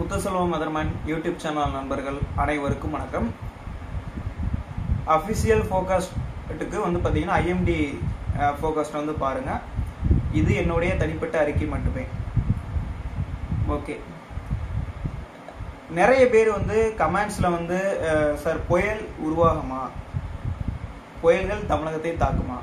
Muthuselvam மதர்மன் YouTube channel நண்பர்கள் அனைவருக்கும் வணக்கம் அஃபிஷியல் ஃபோகாஸ்ட்டுக்கு வந்து பார்த்தீங்கன்னா ஐஎம்டி ஃபோகாஸ்ட் வந்து பாருங்க இது என்னுடைய தனிப்பட்ட அறிக்கை மட்டுமே ஓகே நிறைய பேர் வந்து கமெண்ட்ஸில் வந்து சார் புயல் உருவாகுமா புயல்கள் தமிழகத்தை தாக்குமா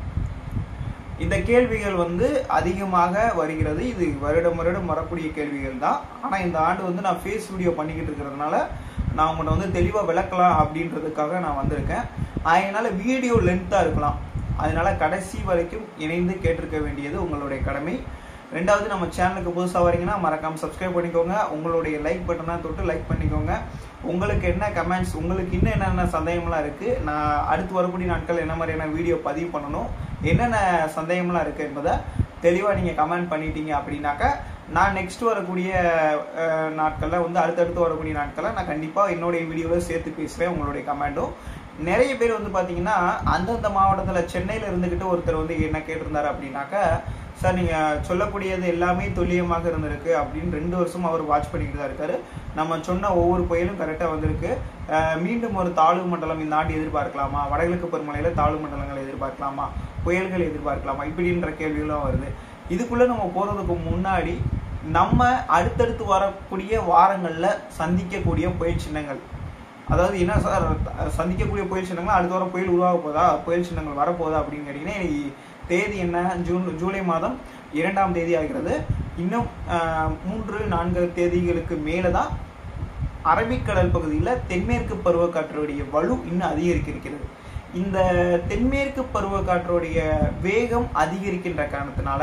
இந்த கேள்விகள் வந்து அதிகமாக வருகிறது இது வருடம் வருடம் வரக்கூடிய கேள்விகள் தான் ஆனால் இந்த ஆண்டு வந்து நான் ஃபேஸ் வீடியோ பண்ணிக்கிட்டு இருக்கிறதுனால நான் உங்கள்கிட்ட வந்து தெளிவாக விளக்கலாம் அப்படின்றதுக்காக நான் வந்திருக்கேன் அதனால வீடியோ லென்த்தாக இருக்கலாம் அதனால கடைசி வரைக்கும் இணைந்து கேட்டிருக்க வேண்டியது உங்களுடைய கடமை ரெண்டாவது நம்ம சேனலுக்கு புதுசாக வரீங்கன்னா மறக்காம சப்ஸ்கிரைப் பண்ணிக்கோங்க உங்களுடைய லைக் பட்டனை தொட்டு லைக் பண்ணிக்கோங்க உங்களுக்கு என்ன கமெண்ட்ஸ் உங்களுக்கு இன்னும் என்னென்ன சந்தேகம்லாம் இருக்குது நான் அடுத்து வரக்கூடிய நாட்கள் என்ன மாதிரியான வீடியோ பதிவு பண்ணணும் என்னென்ன சந்தேகம்லாம் இருக்குது என்பதை தெளிவாக நீங்கள் கமெண்ட் பண்ணிட்டீங்க அப்படின்னாக்கா நான் நெக்ஸ்ட் வரக்கூடிய நாட்களில் வந்து அடுத்தடுத்து வரக்கூடிய நாட்களில் நான் கண்டிப்பாக என்னுடைய வீடியோவில் சேர்த்து பேசுகிறேன் உங்களுடைய கமெண்ட்டும் நிறைய பேர் வந்து பார்த்தீங்கன்னா அந்தந்த மாவட்டத்தில் சென்னையில் இருந்துக்கிட்டு ஒருத்தர் வந்து என்ன கேட்டிருந்தாரு அப்படின்னாக்கா சார் நீங்கள் சொல்லக்கூடியது எல்லாமே துல்லியமாக இருந்திருக்கு அப்படின்னு ரெண்டு வருஷம் அவர் வாட்ச் பண்ணிக்கிட்டு தான் இருக்காரு நம்ம சொன்ன ஒவ்வொரு புயலும் கரெக்டாக வந்திருக்கு மீண்டும் ஒரு தாழ்வு மண்டலம் இந்த ஆண்டு எதிர்பார்க்கலாமா வடகிழக்கு பருமலையில் தாழ்வு மண்டலங்களை எதிர்பார்க்கலாமா புயல்கள் எதிர்பார்க்கலாமா இப்படின்ற கேள்விகளும் வருது இதுக்குள்ளே நம்ம போகிறதுக்கு முன்னாடி நம்ம அடுத்தடுத்து வரக்கூடிய வாரங்களில் சந்திக்கக்கூடிய புயல் சின்னங்கள் அதாவது என்ன சார் சந்திக்கக்கூடிய புயல் சின்னங்கள் அடுத்த வாரம் புயல் உருவாக போதா புயல் சின்னங்கள் வரப்போதா அப்படின்னு கேட்டிங்கன்னா தேதி என்ன ஜூன் ஜூலை மாதம் இரண்டாம் தேதி ஆகிறது இன்னும் மூன்று நான்கு தேதிகளுக்கு மேலே தான் அரபிக்கடல் பகுதியில் தென்மேற்கு பருவக்காற்றுடைய வலு இன்னும் அதிகரிக்க இருக்கிறது இந்த தென்மேற்கு பருவக்காற்றுடைய வேகம் அதிகரிக்கின்ற காரணத்தினால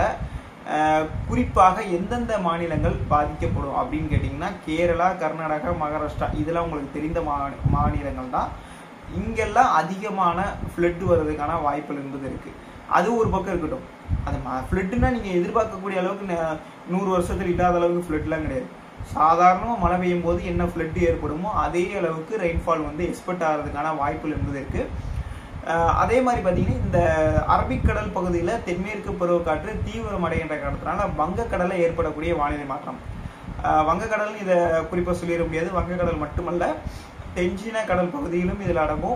குறிப்பாக எந்தெந்த மாநிலங்கள் பாதிக்கப்படும் அப்படின்னு கேட்டிங்கன்னா கேரளா கர்நாடகா மகாராஷ்டிரா இதெல்லாம் உங்களுக்கு தெரிந்த மா மாநிலங்கள் தான் இங்கெல்லாம் அதிகமான ஃப்ளட் வர்றதுக்கான வாய்ப்புகள் என்பது இருக்குது அது ஒரு பக்கம் இருக்கட்டும் அது ஃப்ளட்டுனா நீங்கள் எதிர்பார்க்கக்கூடிய அளவுக்கு நூறு வருஷத்தில் இல்லாத அளவுக்கு ஃப்ளட்லாம் கிடையாது சாதாரணமாக மழை பெய்யும் போது என்ன ஃப்ளட் ஏற்படுமோ அதே அளவுக்கு ரெயின்ஃபால் வந்து எக்ஸ்பெக்ட் ஆகிறதுக்கான வாய்ப்புகள் என்பது இருக்குது அதே மாதிரி பார்த்தீங்கன்னா இந்த அரபிக்கடல் பகுதியில் தென்மேற்கு பருவக்காற்று தீவிரமடைகின்ற காரணத்தினால வங்கக்கடலில் ஏற்படக்கூடிய வானிலை மாற்றம் வங்கக்கடல் இதை குறிப்பாக சொல்லிட முடியாது வங்கக்கடல் மட்டுமல்ல தென்சீன கடல் பகுதியிலும் இதில் அடங்கும்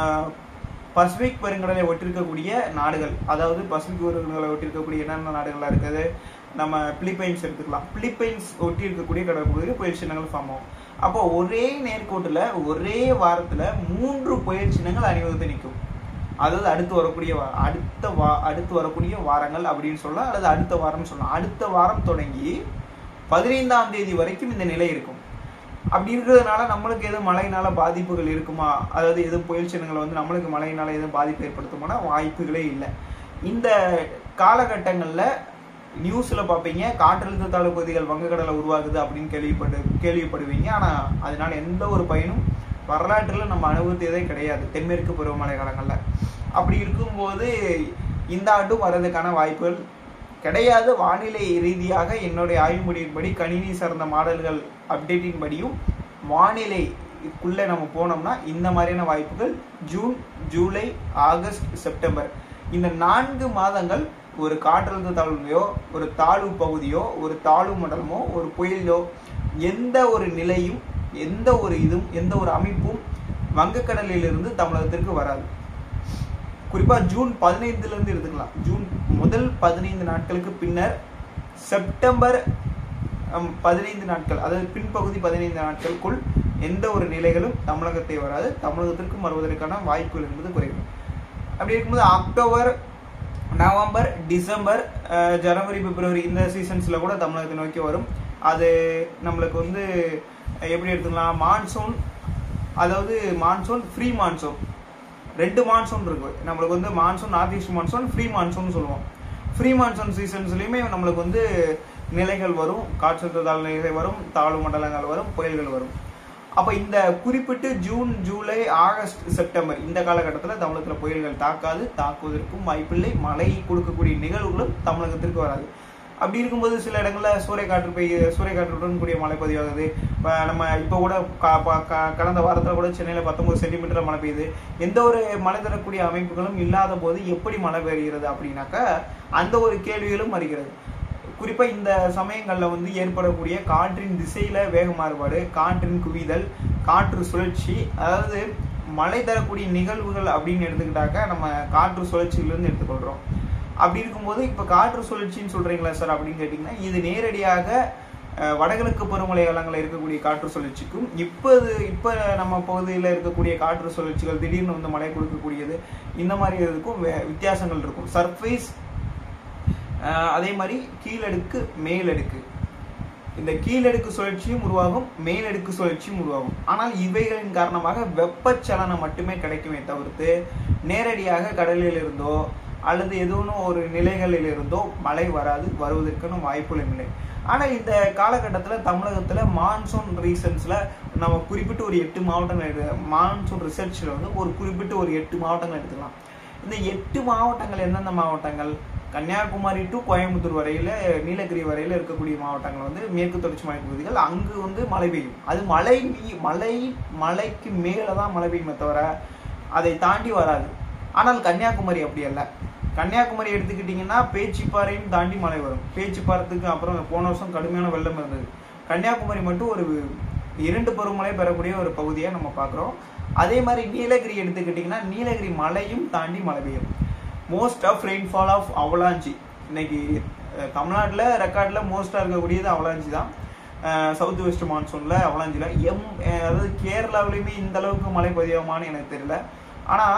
பசிபிக் பெருங்கடலை ஒட்டிருக்கக்கூடிய நாடுகள் அதாவது பசிபிக் பெருங்கடலை ஒட்டிருக்கக்கூடிய என்னென்ன நாடுகளாக இருக்குது நம்ம பிலிப்பைன்ஸ் எடுத்துக்கலாம் பிலிப்பைன்ஸ் ஒட்டி இருக்கக்கூடிய கடல் பகுதியில் புயல் சின்னங்கள் ஃபார்ம் ஆகும் அப்போ ஒரே நேர்கோட்டில் ஒரே வாரத்தில் மூன்று புயல் சின்னங்கள் அணிவகுத்து நிற்கும் அதாவது அடுத்து வரக்கூடிய அடுத்த வா அடுத்து வரக்கூடிய வாரங்கள் அப்படின்னு சொல்லலாம் அல்லது அடுத்த வாரம்னு சொல்லலாம் அடுத்த வாரம் தொடங்கி பதினைந்தாம் தேதி வரைக்கும் இந்த நிலை இருக்கும் அப்படி இருக்கிறதுனால நம்மளுக்கு எதுவும் மழையினால பாதிப்புகள் இருக்குமா அதாவது எதுவும் புயல் சின்னங்கள் வந்து நம்மளுக்கு மழையினால எதுவும் பாதிப்பு ஏற்படுத்துமானா வாய்ப்புகளே இல்லை இந்த காலகட்டங்களில் நியூஸில் பார்ப்பீங்க காற்றழுத்த தாழ்வு பகுதிகள் வங்கக்கடலை உருவாகுது அப்படின்னு கேள்விப்பட்டு கேள்விப்படுவீங்க ஆனால் அதனால எந்த ஒரு பயனும் வரலாற்றில் நம்ம அனுபவித்ததே கிடையாது தென்மேற்கு பருவமழை காலங்களில் அப்படி இருக்கும்போது இந்த ஆண்டும் வர்றதுக்கான வாய்ப்புகள் கிடையாது வானிலை ரீதியாக என்னுடைய ஆய்வுமுடியின்படி கணினி சார்ந்த மாடல்கள் அப்டேட்டின் படியும் வானிலைக்குள்ளே நம்ம போனோம்னா இந்த மாதிரியான வாய்ப்புகள் ஜூன் ஜூலை ஆகஸ்ட் செப்டம்பர் இந்த நான்கு மாதங்கள் ஒரு காற்றழுத்த தாழ்வையோ ஒரு தாழ்வு பகுதியோ ஒரு தாழ்வு மண்டலமோ ஒரு புயலோ எந்த ஒரு நிலையும் எந்த ஒரு இதுவும் எந்த ஒரு அமைப்பும் வங்கக்கடலிலிருந்து தமிழகத்திற்கு வராது குறிப்பாக ஜூன் பதினைந்துலேருந்து எடுத்துக்கலாம் ஜூன் முதல் பதினைந்து நாட்களுக்கு பின்னர் செப்டம்பர் பதினைந்து நாட்கள் அதாவது பின்பகுதி பதினைந்து நாட்களுக்குள் எந்த ஒரு நிலைகளும் தமிழகத்தை வராது தமிழகத்திற்கும் வருவதற்கான வாய்ப்புகள் என்பது குறைவு அப்படி இருக்கும்போது அக்டோபர் நவம்பர் டிசம்பர் ஜனவரி பிப்ரவரி இந்த சீசன்ஸில் கூட தமிழகத்தை நோக்கி வரும் அது நம்மளுக்கு வந்து எப்படி எடுத்துக்கலாம் மான்சூன் அதாவது மான்சூன் ஃப்ரீ மான்சூன் ரெண்டு மான்சூன் இருக்கு நம்மளுக்கு வந்து monsoon north east monsoon pre monsoon சொல்லுவோம் ஃப்ரீ மான்சூன் சீசன்ஸ்லையுமே நம்மளுக்கு வந்து நிலைகள் வரும் காற்றழுத்த தாழ்வு நிலை வரும் தாழ்வு மண்டலங்கள் வரும் புயல்கள் வரும் அப்போ இந்த குறிப்பிட்டு ஜூன் ஜூலை ஆகஸ்ட் செப்டம்பர் இந்த காலகட்டத்தில் தமிழகத்தில் புயல்கள் தாக்காது தாக்குவதற்கும் வாய்ப்பில்லை மழை கொடுக்கக்கூடிய நிகழ்வுகளும் தமிழகத்திற்கு வராது அப்படி இருக்கும்போது சில இடங்களில் சூறைக்காற்று பெய்யுது சூறைக்காற்றுடன் கூடிய மழை பதிவாகுது இப்போ நம்ம இப்போ கூட கடந்த வாரத்தில் கூட சென்னையில் பத்தொம்பது சென்டிமீட்டர் மழை பெய்யுது எந்த ஒரு மழை தரக்கூடிய அமைப்புகளும் இல்லாத போது எப்படி மழை பெய்கிறது அப்படின்னாக்கா அந்த ஒரு கேள்விகளும் வருகிறது குறிப்பா இந்த சமயங்கள்ல வந்து ஏற்படக்கூடிய காற்றின் திசையில வேக மாறுபாடு காற்றின் குவிதல் காற்று சுழற்சி அதாவது மழை தரக்கூடிய நிகழ்வுகள் அப்படின்னு எடுத்துக்கிட்டாக்க நம்ம காற்று சுழற்சியிலிருந்து எடுத்துக்கொள்றோம் அப்படி இருக்கும்போது இப்ப காற்று சுழற்சின்னு சொல்றீங்களா சார் அப்படின்னு கேட்டீங்கன்னா இது நேரடியாக அஹ், வடகிழக்கு பருவமழை காலங்களில் இருக்கக்கூடிய காற்று சுழற்சிக்கும் இப்போது இப்போ நம்ம பகுதியில் இருக்கக்கூடிய காற்று சுழற்சிகள் திடீர்னு வந்து மழை கொடுக்கக்கூடியது இந்த மாதிரி இதுக்கும் வே- வித்தியாசங்கள் இருக்கும் சர்ஃபேஸ் அதே மாதிரி கீழடுக்கு மேலடுக்கு இந்த கீழடுக்கு சுழற்சியும் உருவாகும் மேலடுக்கு சுழற்சியும் உருவாகும் ஆனால் இவைகளின் காரணமாக வெப்பச்சலனம் மட்டுமே கிடைக்குமே தவிர்த்து நேரடியாக கடலில் இருந்தோ அல்லது எதுவும் ஒரு நிலைகளில் இருந்தோ மழை வராது வருவதற்கான வாய்ப்புகள் இல்லை ஆனால் இந்த காலகட்டத்தில் தமிழகத்தில் மான்சூன் ரீசன்ஸில் நம்ம குறிப்பிட்டு ஒரு எட்டு மாவட்டங்கள் எடு மான்சூன் ரிசர்ச்சில் வந்து ஒரு குறிப்பிட்டு ஒரு எட்டு மாவட்டங்கள் எடுத்துக்கலாம் இந்த எட்டு மாவட்டங்கள் எந்தெந்த மாவட்டங்கள் கன்னியாகுமரி டு கோயம்புத்தூர் வரையில நீலகிரி வரையில இருக்கக்கூடிய மாவட்டங்கள் வந்து மேற்கு தொடர்ச்சி மலை பகுதிகள் அங்கு வந்து மழை பெய்யும் அது மழை மீ- மலை மலைக்கு மேலே தான் மழை பெய்யுமே தவிர அதை தாண்டி வராது ஆனால் கன்னியாகுமரி அப்படி அல்ல கன்னியாகுமரி எடுத்துக்கிட்டிங்கன்னா பேச்சிப்பாறையும் தாண்டி மழை வரும் பேச்சிப்பாறத்துக்கு அப்புறம் போன வருஷம் கடுமையான வெள்ளம் இருந்தது கன்னியாகுமரி மட்டும் ஒரு இரண்டு பருவமழை பெறக்கூடிய ஒரு பகுதியை நம்ம பார்க்குறோம் அதே மாதிரி நீலகிரி எடுத்துக்கிட்டிங்கன்னா நீலகிரி மலையும் தாண்டி மழை பெய்யும் most of rainfall of Avalanche இன்னைக்கு அஹ், தமிழ்நாட்டுல ரெக்கார்ட்ல மோஸ்டா இருக்கக்கூடியது அவலாஞ்சி தான் சவுத் வெஸ்ட் மான்சூன்ல அவலாஞ்சில எம் அஹ், அதாவது கேரளாவிலையுமே இந்த அளவுக்கு மழை பதிவாமான்னு எனக்கு தெரியல ஆனா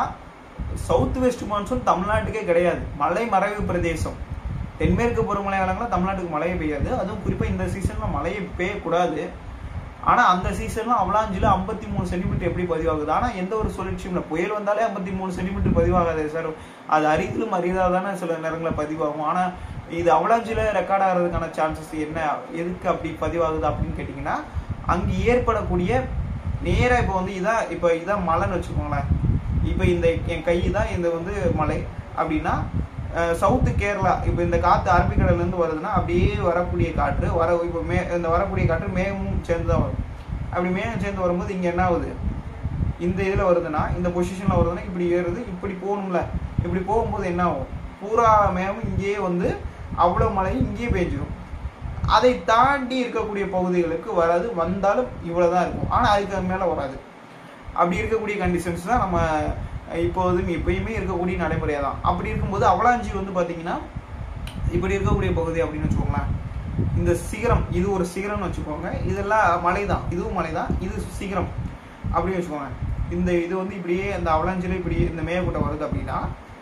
சவுத் வெஸ்ட் மான்சூன் தமிழ்நாட்டுக்கே கிடையாது மலை மறைவு பிரதேசம் தென்மேற்கு பருவமழை காலங்களில் தமிழ்நாட்டுக்கு மழையே பெய்யாது அதுவும் குறிப்பா இந்த சீசன்ல மழையே பெய்யக்கூடாது ஆனா அந்த சீசன்ல அவலாஞ்சில ஐம்பத்தி மூணு சென்டிமீட்டர் எப்படி பதிவாகுது ஆனா எந்த ஒரு சுழற்சியும் இல்லை புயல் வந்தாலே ஐம்பத்தி மூணு சென்டிமீட்டர் பதிவாகாது சார் அது அரிதிலும் அரிதாக தானே சில நேரங்களில் பதிவாகும் ஆனா இது அவலாஞ்சில ரெக்கார்ட் ஆகிறதுக்கான சான்சஸ் என்ன எதுக்கு அப்படி பதிவாகுது அப்படின்னு கேட்டிங்கன்னா அங்கு ஏற்படக்கூடிய நேரா இப்போ வந்து இதான் இப்போ இதான் மலைன்னு வச்சுக்கோங்களேன் இப்போ இந்த என் கை தான் இந்த வந்து மலை அப்படின்னா சவுத்து கேரளா இப்போ இந்த காற்று அரபிக்கடல்ல இருந்து வருதுன்னா அப்படியே வரக்கூடிய காற்று வர இப்போ மே இந்த வரக்கூடிய காற்று மேகமும் சேர்ந்து தான் வரும் அப்படி மேகம் சேர்ந்து வரும்போது இங்கே என்ன ஆகுது இந்த இதில் வருதுன்னா இந்த பொசிஷனில் வருதுன்னா இப்படி ஏறுது இப்படி போகணும்ல இப்படி போகும்போது என்ன ஆகும் பூரா மேகமும் இங்கேயே வந்து அவ்வளோ மழையும் இங்கேயே பெஞ்சிடும் அதை தாண்டி இருக்கக்கூடிய பகுதிகளுக்கு வராது வந்தாலும் இவ்வளவுதான் இருக்கும் ஆனா அதுக்கு மேல வராது அப்படி இருக்கக்கூடிய கண்டிஷன்ஸ் தான் நம்ம இப்போதும் எப்பயுமே இருக்கக்கூடிய நடைமுறையா தான் அப்படி இருக்கும்போது அவலாஞ்சி வந்து பாத்தீங்கன்னா இப்படி இருக்கக்கூடிய பகுதி அப்படின்னு வச்சுக்கோங்களேன் இந்த சிகரம் இது ஒரு சிகரம்னு வச்சுக்கோங்க இதெல்லாம் மலை தான் இதுவும் மலை தான் இது சிகரம் அப்படின்னு வச்சுக்கோங்க இந்த இது வந்து இப்படியே இந்த அவலாஞ்சில இப்படி இந்த மேகக்கூட்டம் வருது அப்படின்னா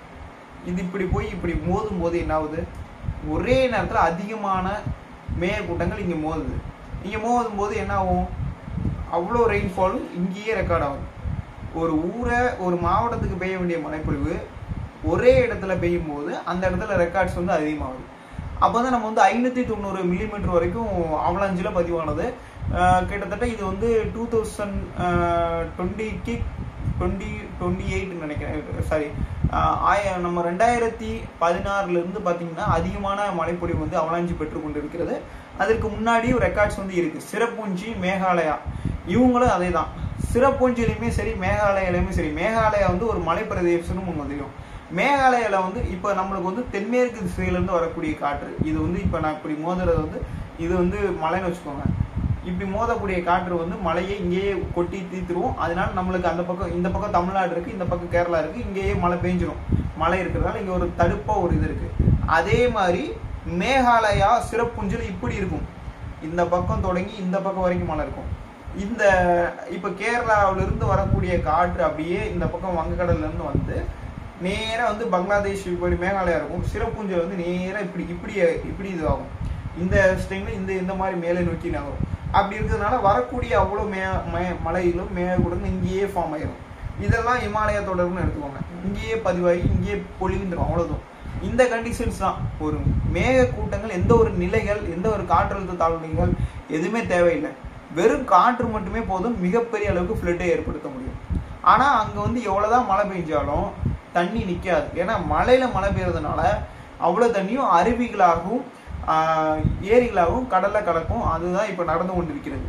இது இப்படி போய் இப்படி மோதும் போது என்ன ஆகுது ஒரே நேரத்துல அதிகமான மேகக்கூட்டங்கள் இங்க மோதுது இங்க மோதும் போது என்ன ஆகும் அவ்வளோ ரெயின்ஃபாலும் இங்கேயே ரெக்கார்ட் ஆகும் ஒரு ஊரை ஒரு மாவட்டத்துக்கு பெய்ய வேண்டிய மழைப்பொழிவு ஒரே இடத்துல பெய்யும் போது அந்த இடத்துல ரெக்கார்ட்ஸ் வந்து அதிகமாகுது அப்போ வந்து நம்ம வந்து ஐநூற்றி தொண்ணூறு மில்லிமீட்டர் வரைக்கும் அவலாஞ்சில் பதிவானது அஹ் கிட்டத்தட்ட இது வந்து டூ தௌசண்ட் டுவெண்ட்டிக்கு டுவெண்ட்டி டுவெண்ட்டி எயிட் நினைக்கிறேன் சாரி ஆய நம்ம ரெண்டாயிரத்தி பதினாறுல இருந்து பார்த்தீங்கன்னா அதிகமான மழைப்பொழிவு வந்து அவலாஞ்சி பெற்று கொண்டு இருக்கிறது அதற்கு முன்னாடியும் ரெக்கார்ட்ஸ் வந்து இருக்கு சிறப்புஞ்சி மேகாலயா இவங்களும் அதே தான் சிறப்புஞ்சிலையுமே சரி மேகாலயாலையுமே சரி மேகாலயா வந்து ஒரு மலைப்பிரதேசம்னு ஒன்று தெரியும் மேகாலயால வந்து இப்போ நம்மளுக்கு வந்து தென்மேற்கு திசையிலேருந்து வரக்கூடிய காற்று இது வந்து இப்போ நான் இப்படி மோதுறது வந்து இது வந்து மலைன்னு வச்சுக்கோங்க இப்படி மோதக்கூடிய காற்று வந்து மலையை இங்கேயே கொட்டி தீத்துருவோம் அதனால நம்மளுக்கு அந்த பக்கம் இந்த பக்கம் தமிழ்நாடு இருக்கு இந்த பக்கம் கேரளா இருக்கு இங்கேயே மழை பெஞ்சிரும் மழை இருக்கிறதுனால இங்க ஒரு தடுப்பா ஒரு இது இருக்கு அதே மாதிரி மேகாலயா சிறப்புஞ்சில் இப்படி இருக்கும் இந்த பக்கம் தொடங்கி இந்த பக்கம் வரைக்கும் மழை இருக்கும் இந்த இப்ப கேரளாவில இருந்து வரக்கூடிய காற்று அப்படியே இந்த பக்கம் வங்கக்கடல்ல இருந்து வந்து நேரா வந்து பங்களாதேஷ் இப்படி மேகாலயா இருக்கும் சிறப்புஞ்சல் வந்து நேரா இப்படி இப்படி இப்படி இதுவாகும் இந்த ஸ்டைம்ல இந்த இந்த மாதிரி மேலே நோக்கி நகரும் அப்படி இருக்கிறதுனால வரக்கூடிய அவ்வளோ மே மே- மலைகளும் மேகக்கூடம் இங்கேயே ஃபார்ம் ஆயிரும் இதெல்லாம் இமாலய தொடர்புன்னு எடுத்துக்கோங்க இங்கேயே பதிவாகி இங்கேயே பொழிந்துரும் அவ்வளவுதான் இந்த கண்டிஷன்ஸ் தான் ஒரு மேக கூட்டங்கள் எந்த ஒரு நிலைகள் எந்த ஒரு காற்றழுத்த தாழ்வுகள் எதுவுமே தேவையில்லை வெறும் காற்று மட்டுமே போதும் மிகப்பெரிய அளவுக்கு ஃப்ளட்டை ஏற்படுத்த முடியும் ஆனா அங்க வந்து எவ்வளவுதான் மழை பெஞ்சாலும் தண்ணி நிக்காது ஏன்னா மலையில மழை பெய்யறதுனால அவ்வளவு தண்ணியும் அருவிகளாகவும் ஆஹ், ஏரிகளாகவும் கடல்ல கலக்கும் அதுதான் இப்ப நடந்து கொண்டிருக்கிறது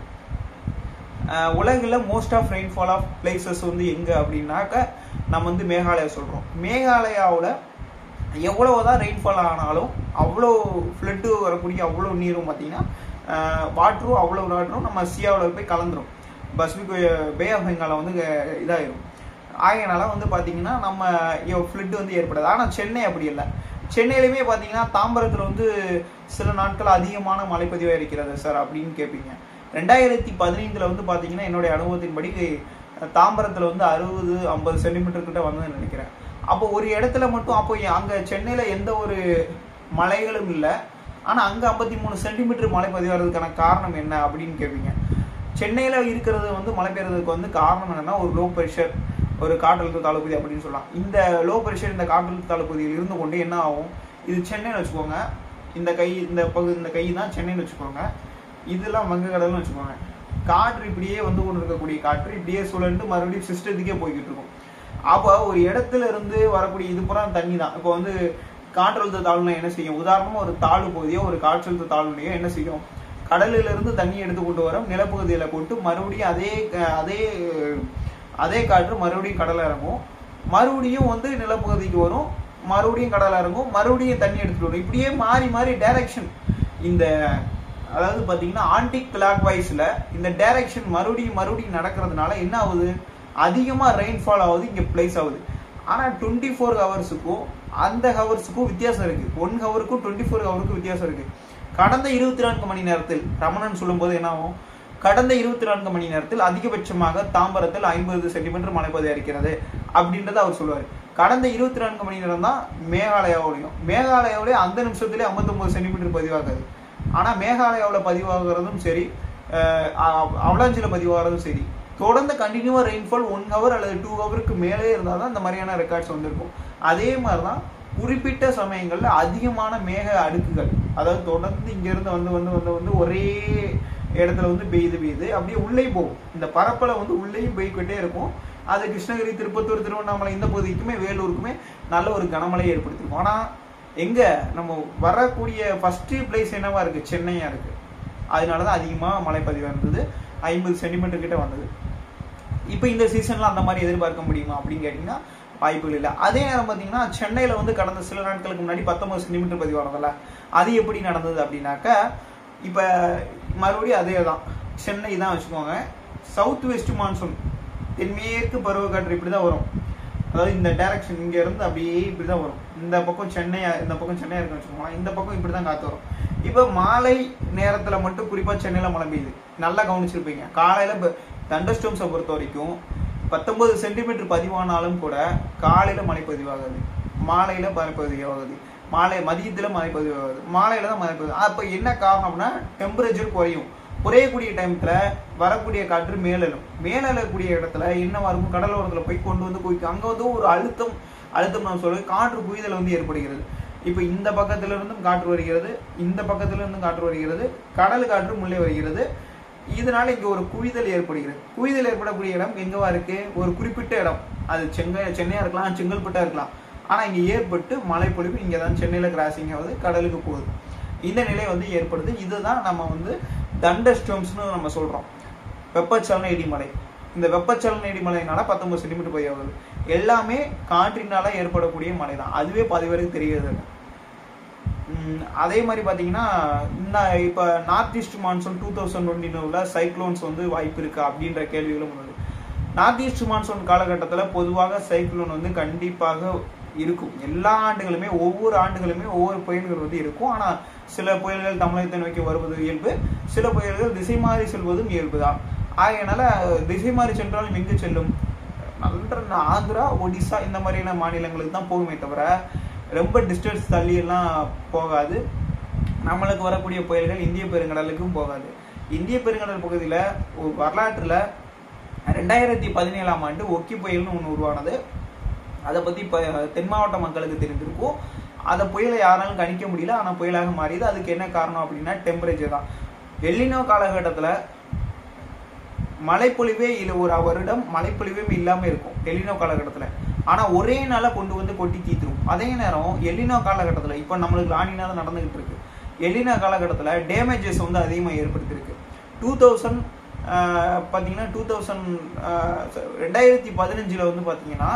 ஆஹ், உலகுல most of rainfall of places வந்து எங்க அப்படின்னாக்க நம்ம வந்து மேகாலயா சொல்றோம் மேகாலயாவுல எவ்வளவுதான் ரெயின்ஃபால் ஆனாலும் அவ்வளோ ஃப்ளட்டு வரக்கூடிய அவ்வளோ நீரும் பார்த்தீங்கன்னா வாட்டரும் அவ்வளோ வாட்டரும் நம்ம சியாவில் போய் கலந்துரும் பசிபிக் பே ஆஃப் பெங்காலில் வந்து அஹ், இதாயிரும் ஆகையனால வந்து பார்த்தீங்கன்னா நம்ம ஃப்ளட் வந்து ஏற்படாது ஆனால் சென்னை அப்படி இல்லை சென்னையிலுமே பார்த்தீங்கன்னா தாம்பரத்தில் வந்து சில நாட்கள் அதிகமான மழைப்பதிவாக இருக்கிறது சார் அப்படின்னு கேட்பீங்க ரெண்டாயிரத்தி பதினைந்தில் வந்து பார்த்தீங்கன்னா என்னுடைய அனுபவத்தின்படி அஹ், தாம்பரத்தில் வந்து அறுபது ஐம்பது சென்டிமீட்டர் கிட்ட வந்ததுன்னு நினைக்கிறேன் அப்போ ஒரு இடத்துல மட்டும் அப்போ அங்கே சென்னையில் எந்த ஒரு மலைகளும் இல்லை ஆனால் அங்கே ஐம்பத்தி மூணு சென்டிமீட்டர் மழை பதிவாகிறதுக்கான காரணம் என்ன அப்படின்னு கேட்பீங்க சென்னையில் இருக்கிறது வந்து மழை பெய்யறதுக்கு வந்து காரணம் என்னன்னா ஒரு லோ ப்ரெஷர் ஒரு காற்றழுத்த தாழ்வுப்பகுதி அப்படின்னு சொல்லலாம் இந்த லோ ப்ரெஷர் இந்த காற்றழுத்த தாழ்வுப்பகுதியில் இருந்து கொண்டு என்ன ஆகும் இது சென்னைன்னு வச்சுக்கோங்க இந்த கை இந்த பகுதி இந்த கை தான் சென்னைன்னு வச்சுக்கோங்க இதெல்லாம் வங்கக்கடல்னு வச்சுக்கோங்க காற்று இப்படியே வந்து கொண்டு இருக்கக்கூடிய காற்று இப்படியே சுழண்டு மறுபடியும் சிஸ்டத்துக்கே போய்கிட்டு இருக்கும் அப்போ ஒரு இடத்துல இருந்து வரக்கூடிய இது பூரா தண்ணி தான் இப்போ வந்து காற்றழுத்த தாழ்வுனா என்ன செய்யும் உதாரணமா ஒரு தாழ்வு பகுதியோ ஒரு காற்றழுத்த தாழ்வுலையோ என்ன செய்யும் கடலில இருந்து தண்ணி எடுத்து கொண்டு வரும் நிலப்பகுதியில போட்டு மறுபடியும் அதே அஹ், அதே அதே காற்று மறுபடியும் கடல்ல இறங்கும் மறுபடியும் வந்து நிலப்பகுதிக்கு வரும் மறுபடியும் கடல்ல இறங்கும் மறுபடியும் தண்ணி எடுத்துட்டு வரும் இப்படியே மாறி மாறி டைரக்ஷன் இந்த அதாவது பாத்தீங்கன்னா ஆன்டி கிளாக் வைஸ்ல இந்த டைரக்ஷன் மறுபடியும் மறுபடியும் நடக்கிறதுனால என்ன ஆகுது அதிகமா ரெயின்ஃபால் ஆகுது இங்க பிளேஸ் ஆகுது ஆனா டுவெண்ட்டி ஃபோர் ஹவர்ஸுக்கும் அந்த ஹவர்ஸுக்கும் வித்தியாசம் இருக்கு ஒன் ஹவருக்கும் டுவெண்ட்டி ஃபோர் ஹவருக்கும் வித்தியாசம் இருக்கு கடந்த இருபத்தி நான்கு மணி நேரத்தில் ரமணன் சொல்லும்போது என்ன ஆகும் கடந்த இருபத்தி நான்கு மணி நேரத்தில் அதிகபட்சமாக தாம்பரத்தில் ஐம்பது சென்டிமீட்டர் மழை பதிவாகிறது அப்படின்றத அவர் சொல்லுவார் கடந்த இருபத்தி நான்கு மணி நேரம் தான் மேகாலயாவிலையும் மேகாலயாவிலே அந்த நிமிஷத்திலே 59 சென்டிமீட்டர் பதிவாகுது ஆனா மேகாலயாவில் பதிவாகிறதும் சரி அஹ் அ- அவலாஞ்சில பதிவாகிறதும் சரி தொடர்ந்து கண்டினியூவா ரெயின்ஃபால் ஒன் ஹவர் அல்லது டூ ஹவருக்கு மேலே இருந்தால் தான் இந்த மாதிரியான ரெக்கார்ட்ஸ் வந்திருக்கும் அதே மாதிரி தான் குறிப்பிட்ட சமயங்கள்ல அதிகமான மேக அடுக்குகள் அதாவது தொடர்ந்து இங்க இருந்து வந்து வந்து வந்து வந்து ஒரே இடத்துல வந்து பெய்யுது பெய்யுது அப்படியே உள்ளே போகும் இந்த பரப்பளை வந்து உள்ளேயும் போய்க்கிட்டே இருக்கும் அது கிருஷ்ணகிரி திருப்பத்தூர் திருவண்ணாமலை இந்த பகுதிக்குமே வேலூருக்குமே நல்ல ஒரு கனமழை ஏற்படுத்திருக்கும் ஆனா எங்க நம்ம வரக்கூடிய ஃபர்ஸ்ட் பிளேஸ் என்னவா இருக்கு சென்னையா இருக்கு அதனாலதான் அதிகமா மழை பதிவா இருந்தது ஐம்பது சென்டிமீட்டர் கிட்ட வந்தது இப்போ இந்த சீசன்ல அந்த மாதிரி எதிர்பார்க்க முடியுமா அப்படின்னு கேட்டீங்கன்னா வாய்ப்புகள் இல்லை அதே நேரம் பார்த்தீங்கன்னா சென்னையில வந்து கடந்த சில நாட்களுக்கு முன்னாடி பத்தொன்பது சென்டிமீட்டர் பதிவானதில்ல அது எப்படி நடந்தது அப்படின்னாக்கா இப்போ மறுபடியும் அதே தான் சென்னை தான் வச்சுக்கோங்க சவுத் வெஸ்ட் மான்சூன் தென்மேற்கு பருவக்காற்று இப்படி தான் வரும் அதாவது இந்த டைரக்ஷன் இங்க இருந்து அப்படியே இப்படி தான் வரும் இந்த பக்கம் சென்னை இந்த பக்கம் சென்னை இருக்குன்னு வச்சுக்கோங்களேன் இந்த பக்கம் இப்படி தான் காத்து வரும் இப்போ மாலை நேரத்துல மட்டும் குறிப்பா சென்னையில மழை பெய்யுது நல்லா கவனிச்சிருப்பீங்க காலையில தண்டஸ்டோம்ஸை பொறுத்த வரைக்கும் பத்தொன்பது சென்டிமீட்டர் பதிவானாலும் கூட காலையில மழை பதிவாகுது மாலையில மழை பதிவாகுது மாலை மதியத்துல மழை பதிவாகுது மாலையில தான் மழை பதிவு அப்ப என்ன காரணம் அப்படின்னா டெம்பரேச்சர் குறையும் குறையக்கூடிய டைம்ல வரக்கூடிய காற்று மேலெழும் மேலெழக்கூடிய இடத்துல என்னவா இருக்கும் கடலோரத்துல போய் கொண்டு வந்து குவிக்கும் அங்க வந்து ஒரு அழுத்தம் அழுத்தம் நம்ம சொல்ல காற்று குவிதல் வந்து ஏற்படுகிறது இப்போ இந்த பக்கத்துல இருந்தும் காற்று வருகிறது இந்த பக்கத்துல இருந்தும் காற்று வருகிறது கடல் காற்று உள்ளே வருகிறது இதனால இங்க ஒரு குவிதல் ஏற்படுகிறது குவிதல் ஏற்படக்கூடிய இடம் எங்கவா இருக்கு ஒரு குறிப்பிட்ட இடம் அது செங்கை சென்னையா இருக்கலாம் செங்கல்பட்டா இருக்கலாம் ஆனா இங்க ஏற்பட்டு மழைப்பொழிவு இங்க தான் சென்னையில கிராசிங் ஆகுது கடலுக்கு போகுது இந்த நிலை வந்து ஏற்படுது இதுதான் நம்ம வந்து தண்டஸ்டோம்ஸ்னு நம்ம சொல்றோம் வெப்பச்சலன இடிமலை இந்த வெப்பச்சலன இடிமலைனால பத்தொன்பது சென்டிமீட்டர் பதிவாகுது எல்லாமே காற்றினால ஏற்படக்கூடிய மழை தான் அதுவே பாதி பேருக்கு தெரிகிறது இல்லை. உம் அதே மாதிரி பார்த்தீங்கன்னா இந்த இப்போ north east monsoon two thousand twenty cyclones வந்து வாய்ப்பு இருக்கா அப்படின்ற கேள்விகளும் உள்ளது நார்த் ஈஸ்ட் மான்சூன் காலகட்டத்தில் பொதுவாக சைக்ளோன் வந்து கண்டிப்பாக இருக்கும் எல்லா ஆண்டுகளுமே ஒவ்வொரு ஆண்டுகளுமே ஒவ்வொரு புயல்கள் வந்து இருக்கும் ஆனால் சில புயல்கள் தமிழகத்தை நோக்கி வருவது இயல்பு சில புயல்கள் திசை மாறி செல்வதும் இயல்புதான் ஆகையனால திசை மாறி சென்றாலும் எங்கு செல்லும் நல்ல ஆந்திரா ஒடிசா இந்த மாதிரியான மாநிலங்களுக்கு தான் போகுமே தவிர ரொம்ப டிஸ்டன்ஸ் தள்ளி எல்லாம் போகாது நம்மளுக்கு வரக்கூடிய புயல்கள் இந்திய பெருங்கடலுக்கும் போகாது இந்திய பெருங்கடல் பகுதியில் ஒரு வரலாற்றில் ரெண்டாயிரத்தி பதினேழாம் ஆண்டு ஒக்கி புயல்னு ஒன்று உருவானது அதை பற்றி இப்போ தென் மாவட்ட மக்களுக்கு தெரிஞ்சிருக்கும் அதை புயலை யாராலும் கணிக்க முடியல ஆனால் புயலாக மாறியது அதுக்கு என்ன காரணம் அப்படின்னா டெம்பரேச்சர் தான் எல்லினோ காலகட்டத்தில் மழைப்பொழிவே இல்லை ஒரு வருடம் மழைப்பொழிவே இல்லாம இருக்கும் எலினோ காலகட்டத்துல ஆனா ஒரே நாளா கொண்டு வந்து கொட்டி தீத்துரும் அதே நேரம் எலினோ காலகட்டத்துல இப்ப நம்மளுக்கு லானினா தான் நடந்துகிட்டு இருக்கு எலினோ காலகட்டத்துல டேமேஜஸ் வந்து அதிகமா ஏற்படுத்தியிருக்கு டூ தௌசண்ட் பார்த்தீங்கன்னா டூ தௌசண்ட் ரெண்டாயிரத்தி பதினஞ்சில் வந்து பார்த்தீங்கன்னா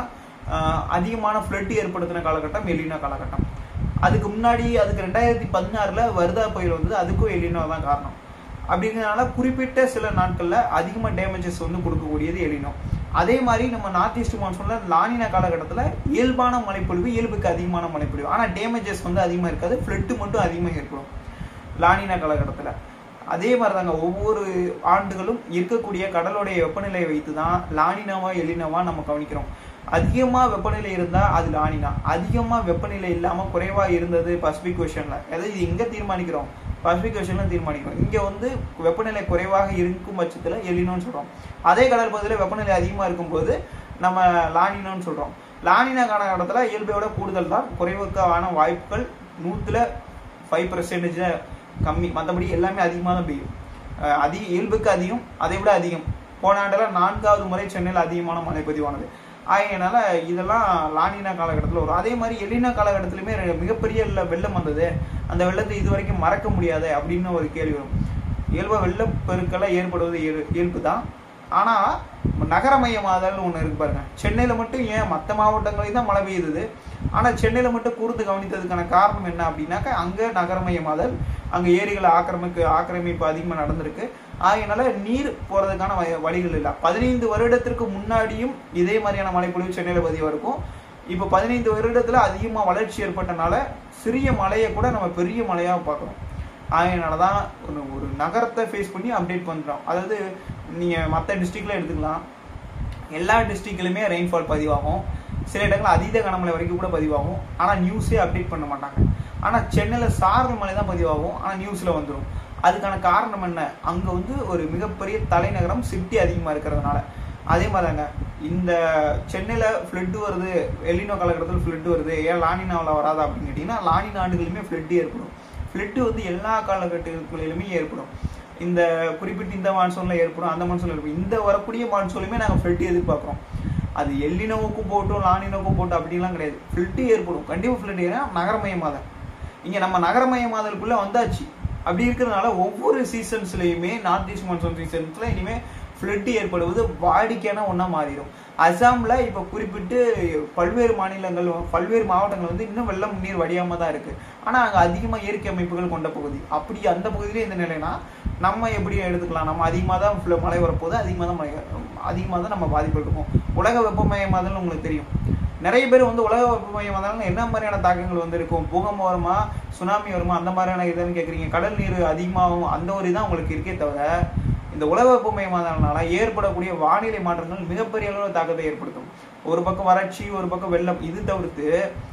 ஆஹ் அதிகமான ஃப்ளட் ஏற்படுத்தின காலகட்டம் எலினோ காலகட்டம் அதுக்கு முன்னாடி அதுக்கு ரெண்டாயிரத்தி பதினாறுல வருதா புயல் வந்தது அதுக்கும் எலினோ தான் காரணம் அப்படிங்கிறதுனால குறிப்பிட்ட சில நாட்கள்ல அதிகமா டேமேஜஸ் வந்து கொடுக்கக்கூடியது எலினோ அதே மாதிரி நம்ம நார்த் ஈஸ்ட் மான்சூன்ல லானினா காலகட்டத்துல இயல்பான மழைப்பொழிவு இயல்புக்கு அதிகமான மழைப்பொழிவு ஆனா டேமேஜஸ் வந்து அதிகமா இருக்காது ஃப்ளட்டு மட்டும் அதிகமா ஏற்படும் லானினா காலகட்டத்துல அதே மாதிரி தாங்க ஒவ்வொரு ஆண்டுகளும் இருக்கக்கூடிய கடலுடைய வெப்பநிலையை வைத்து தான் லானினாவா எலினாவா நம்ம கவனிக்கிறோம் அதிகமா வெப்பநிலை இருந்தா அது லானினா அதிகமா வெப்பநிலை இல்லாம குறைவா இருந்தது பசிபிக் ஓஷன்ல அதாவது இது எங்க தீர்மானிக்கிறோம் பசிபிக் ஓஷன்ல தீர்மானிக்கிறோம் இங்க வந்து வெப்பநிலை குறைவாக இருக்கும் பட்சத்துல எலினோன்னு சொல்றோம் அதே கடல் பகுதியில் வெப்பநிலை அதிகமா இருக்கும்போது நம்ம லானினோன்னு சொல்றோம் லானினா காலகட்டத்தில் இயல்பையோட கூடுதல் தான் குறைவுக்கான வாய்ப்புகள் நூத்துல ஃபைவ் பர்சன்டேஜ் கம்மி மற்றபடி எல்லாமே அதிகமாக தான் பெய்யும் அஹ் அதிக இயல்புக்கு அதிகம் அதை விட அதிகம் போன ஆண்டில் நான்காவது முறை சென்னையில் அதிகமான மழை பதிவானது ஆகையனால இதெல்லாம் லானினா காலகட்டத்தில் வரும் அதே மாதிரி எலினா காலகட்டத்திலுமே ரெ- மிகப்பெரிய வெள்ள- வெள்ளம் வந்தது அந்த வெள்ளத்தை இது வரைக்கும் மறக்க முடியாது அப்படின்னு ஒரு கேள்வி வரும் இயல்பா வெள்ளப்பெருக்கெல்லாம் ஏற்படுவது இயல்- இயல்பு தான் ஆனா நகரமயமாதல்னு ஒண்ணு இருக்கு பாருங்க சென்னையில மட்டும் ஏன் மற்ற மாவட்டங்களையும் தான் மழை பெய்யுது ஆனா சென்னையில மட்டும் கூர்ந்து கவனித்ததுக்கான காரணம் என்ன அப்படின்னாக்கா அங்க நகரமயமாதல் அங்க ஏரிகளை ஆக்கிரமிப்பு ஆக்கிரமிப்பு அதிகமா நடந்திருக்கு ஆகையினால நீர் போறதுக்கான வ- வழிகள் இல்லை பதினைந்து வருடத்திற்கு முன்னாடியும் இதே மாதிரியான மழைப்பொழிவு சென்னையில பதிவா இருக்கும் இப்போ பதினைந்து வருடத்துல அதிகமா வளர்ச்சி ஏற்பட்டனால சிறிய மலையை கூட நம்ம பெரிய மலையா பார்க்குறோம் அதனால தான் ஒரு ஒரு நகரத்தை ஃபேஸ் பண்ணி அப்டேட் பண்ணுறோம் அதாவது நீங்கள் மற்ற டிஸ்ட்ரிக்டில் எடுத்துக்கலாம் எல்லா டிஸ்ட்ரிக்ட்லையுமே ரெயின்ஃபால் பதிவாகும் சில இடங்கள் அதீத கனமழை வரைக்கும் கூட பதிவாகும் ஆனால் நியூஸே அப்டேட் பண்ண மாட்டாங்க ஆனால் சென்னையில் சாரல் மழை தான் பதிவாகும் ஆனால் நியூஸில் வந்துடும் அதுக்கான காரணம் என்ன அங்கே வந்து ஒரு மிகப்பெரிய தலைநகரம் சிட்டி அதிகமாக இருக்கிறதுனால அதே மாதிரிங்க இந்த சென்னையில் ஃப்ளட்டு வருது எலினோ காலகட்டத்தில் ஃப்ளட்டு வருது ஏன் லானினாவில் வராதா அப்படின்னு கேட்டிங்கன்னா லானினா ஆண்டுகளுமே ஃப்ளட்டு ஏற்படும் ஃப்ளட்டு வந்து எல்லா காலகட்டங்களிலுமே ஏற்படும் இந்த குறிப்பிட்ட இந்த மான்சூனில் ஏற்படும் அந்த மான்சூனில் ஏற்படும் இந்த வரக்கூடிய மான்சூன்லையுமே நாங்கள் ஃப்ளட்டு எதிர்பார்க்குறோம் அது எல்லினோவுக்கும் போட்டும் லானினோவுக்கும் போட்டும் அப்படிலாம் கிடையாது ஃப்ளட்டு ஏற்படும் கண்டிப்பாக ஃப்ளட்டு ஏன்னா நகரமயமாதல் இங்கே நம்ம நகரமயமாதலுக்குள்ளே வந்தாச்சு அப்படி இருக்கிறதுனால ஒவ்வொரு சீசன்ஸ்லையுமே நார்த் ஈஸ்ட் மான்சூன் சீசன்ஸ்ல இனிமே ஃப்ளட் ஏற்படுவது வாடிக்கையான ஒன்றா மாறிடும் அசாம்ல இப்போ குறிப்பிட்டு பல்வேறு மாநிலங்கள் பல்வேறு மாவட்டங்கள் வந்து இன்னும் வெள்ளம் நீர் வடியாம தான் இருக்கு ஆனா அங்க அதிகமா இயற்கை அமைப்புகள் கொண்ட பகுதி அப்படி அந்த பகுதியிலே இந்த நிலைனா நம்ம எப்படி எடுத்துக்கலாம் நம்ம அதிகமாக தான் full மழை வரப்போகுது அதிகமாக தான் மழை அதிகமாக தான் நம்ம பாதிப்பு இருக்கும் உலக வெப்பமயமாதல் உங்களுக்கு தெரியும் நிறைய பேர் வந்து உலக வெப்பமயமாதல் என்ன மாதிரியான தாக்கங்கள் வந்து இருக்கும் பூகம்பம் வருமா சுனாமி வருமா அந்த மாதிரியான இதுன்னு கேட்குறீங்க கடல் நீர் அதிகமாகும் அந்த ஒரு இதான் உங்களுக்கு இருக்கே தவிர இந்த உலக வெப்பமயமாதல்னால ஏற்படக்கூடிய வானிலை மாற்றங்கள் மிகப்பெரிய அளவில் தாக்கத்தை ஏற்படுத்தும் ஒரு பக்கம் வறட்சி ஒரு பக்கம் வெள்ளம் இது தவிர்த்து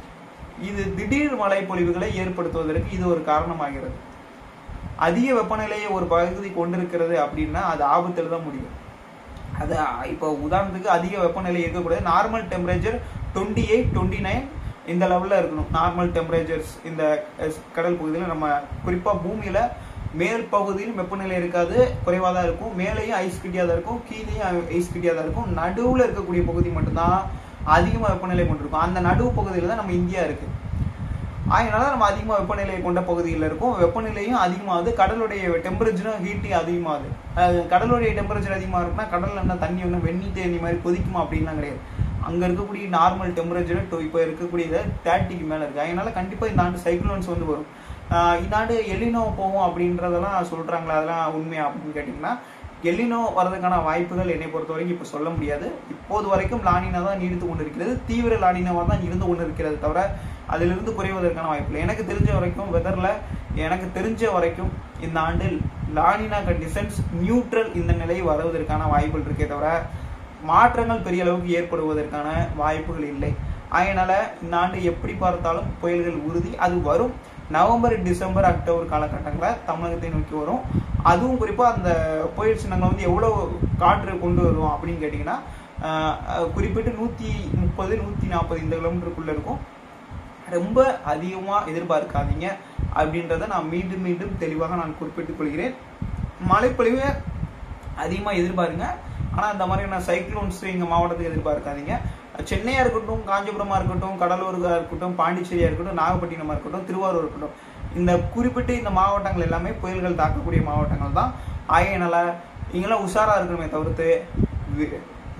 இது திடீர் மழை பொழிவுகளை ஏற்படுத்துவதற்கு இது ஒரு காரணமாகிறது அதிக வெப்பநிலையை ஒரு பகுதி கொண்டிருக்கிறது அப்படின்னா அது ஆபத்தில் தான் முடியும் அது இப்போ உதாரணத்துக்கு அதிக வெப்பநிலை இருக்கக்கூடாது normal temperature twenty eight twenty nine இந்த லெவலில் இருக்கணும் நார்மல் டெம்பரேச்சர்ஸ் இந்த அஹ், கடல் பகுதியில் நம்ம குறிப்பாக பூமியில் மேல் பகுதியில் வெப்பநிலை இருக்காது குறைவாக தான் இருக்கும் மேலேயும் ஐஸ் கட்டியாக தான் இருக்கும் கீழேயும் ஐஸ் கட்டியாக தான் இருக்கும் நடுவில் இருக்கக்கூடிய பகுதி மட்டும்தான் அதிகமாக வெப்பநிலை கொண்டிருக்கும் அந்த நடுவு பகுதியில் தான் நம்ம இந்தியா இருக்குது அதனால நம்ம அதிகமாக வெப்பநிலை கொண்ட பகுதியில் இருக்கும் வெப்பநிலையும் அதிகமாகுது கடலுடைய டெம்பரேச்சரும் ஹீட்டும் அதிகமாகுது அஹ் கடலுடைய டெம்பரேச்சர் அதிகமாக இருக்குன்னா கடல்ல என்ன தண்ணி ஒன்று வெந்நி தண்ணி மாதிரி கொதிக்குமா அப்படின்லாம் கிடையாது அங்கே இருக்கக்கூடிய நார்மல் டெம்பரேச்சர் டூ இப்போ இருக்கக்கூடியது தேர்ட்டிக்கு மேலே இருக்குது அதனால கண்டிப்பாக இந்த ஆண்டு சைக்ளோன்ஸ் வந்து வரும் ஆஹ் இந்த ஆண்டு எல்லினோ போகும் அப்படின்றதெல்லாம் சொல்கிறாங்களா அதெல்லாம் உண்மையா அப்படின்னு கேட்டிங்கன்னா எல்லினோ வரதுக்கான வாய்ப்புகள் என்னை பொறுத்த வரைக்கும் இப்போ சொல்ல முடியாது இப்போது வரைக்கும் லானினா தான் நீடித்து கொண்டிருக்கிறது தீவிர லானினாவாக தான் இருந்து கொண்டிருக்கிறது தவிர அதிலிருந்து குறைவதற்கான வாய்ப்பு இல்லை எனக்கு தெரிஞ்ச வரைக்கும் வெதரில் எனக்கு தெரிஞ்ச வரைக்கும் இந்த ஆண்டு லானினா கண்டிஷன்ஸ் நியூட்ரல் இந்த நிலை வருவதற்கான வாய்ப்புகள் இருக்கே தவிர மாற்றங்கள் பெரிய அளவுக்கு ஏற்படுவதற்கான வாய்ப்புகள் இல்லை அதனால இந்த ஆண்டு எப்படி பார்த்தாலும் புயல்கள் உறுதி அது வரும் நவம்பர் டிசம்பர் அக்டோபர் காலகட்டங்களில் தமிழகத்தை நோக்கி வரும் அதுவும் குறிப்பாக அந்த புயல் சின்னங்கள் வந்து எவ்வளோ காற்று கொண்டு வரும் அப்படின்னு கேட்டிங்கன்னா ஆஹ், அஹ், குறிப்பிட்டு நூற்றி முப்பது நூற்றி நாற்பது இந்த கிலோமீட்டருக்குள்ளே இருக்கும் ரொம்ப அதிகமாக எதிர்பார்க்காதீங்க அப்படின்றத நான் மீண்டும் மீண்டும் தெளிவாக நான் குறிப்பிட்டுக் கொள்கிறேன் மழைப்பொழிவு அதிகமாக எதிர்பாருங்க ஆனால் இந்த மாதிரியான சைக்ளோன்ஸ் எங்கள் மாவட்டத்துக்கு எதிர்பார்க்காதீங்க சென்னையாக இருக்கட்டும் காஞ்சிபுரமாக இருக்கட்டும் கடலூராக இருக்கட்டும் பாண்டிச்சேரியாக இருக்கட்டும் நாகப்பட்டினமாக இருக்கட்டும் திருவாரூர் இருக்கட்டும் இந்த குறிப்பிட்டு இந்த மாவட்டங்கள் எல்லாமே புயல்கள் தாக்கக்கூடிய மாவட்டங்கள் தான் ஆகையினால நீங்களாம் உஷாராக இருக்கணுமே தவிர்த்து வி-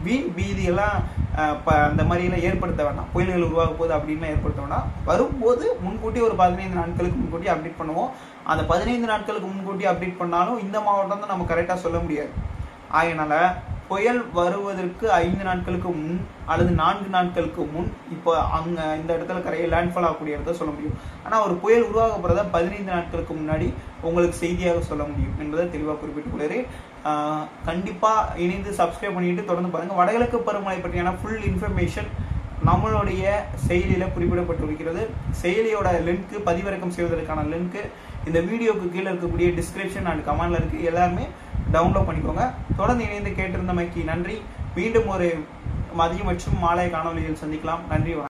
வீண் பீதியெல்லாம் அஹ், ப அந்த மாதிரியெல்லாம் ஏற்படுத்த வேண்டாம் புயல்கள் உருவாக போகுது அப்படின்லாம் ஏற்படுத்த வேண்டாம் வரும்போது முன்கூட்டி ஒரு பதினைந்து நாட்களுக்கு முன்கூட்டி அப்டேட் பண்ணுவோம் அந்த பதினைந்து நாட்களுக்கு முன்கூட்டி அப்டேட் பண்ணாலும் இந்த மாவட்டம் தான் நம்ம கரெக்டாக சொல்ல முடியாது ஆகையினால புயல் வருவதற்கு ஐந்து நாட்களுக்கு முன் அல்லது நான்கு நாட்களுக்கு முன் இப்போ அங்க இந்த இடத்துல கரையை லேண்ட்ஃபால் ஆகக்கூடிய இடத்த சொல்ல முடியும் ஆனா ஒரு புயல் உருவாக போறத பதினைந்து நாட்களுக்கு முன்னாடி உங்களுக்கு செய்தியாக சொல்ல முடியும் என்பதை தெளிவாக குறிப்பிட்டுக் கொள்கிறேன் ஆஹ் கண்டிப்பா இணைந்து சப்ஸ்கிரைப் பண்ணிட்டு தொடர்ந்து பாருங்க வடகிழக்கு பருவமழை பற்றியான ஃபுல் இன்ஃபர்மேஷன் நம்மளுடைய செயலியில குறிப்பிடப்பட்டிருக்கிறது செயலியோட லிங்க் பதிவிறக்கம் செய்வதற்கான லிங்க் இந்த வீடியோக்கு கீழே இருக்கக்கூடிய டிஸ்கிரிப்ஷன் அண்ட் கமெண்ட்ல இருக்கு எல்லாருமே டவுன்லோட் பண்ணிக்கோங்க தொடர்ந்து இணைந்து கேட்டிருந்தமைக்கு நன்றி மீண்டும் ஒரு மதியம் மற்றும் மாலை காணொலியில் சந்திக்கலாம் நன்றி வணக்கம்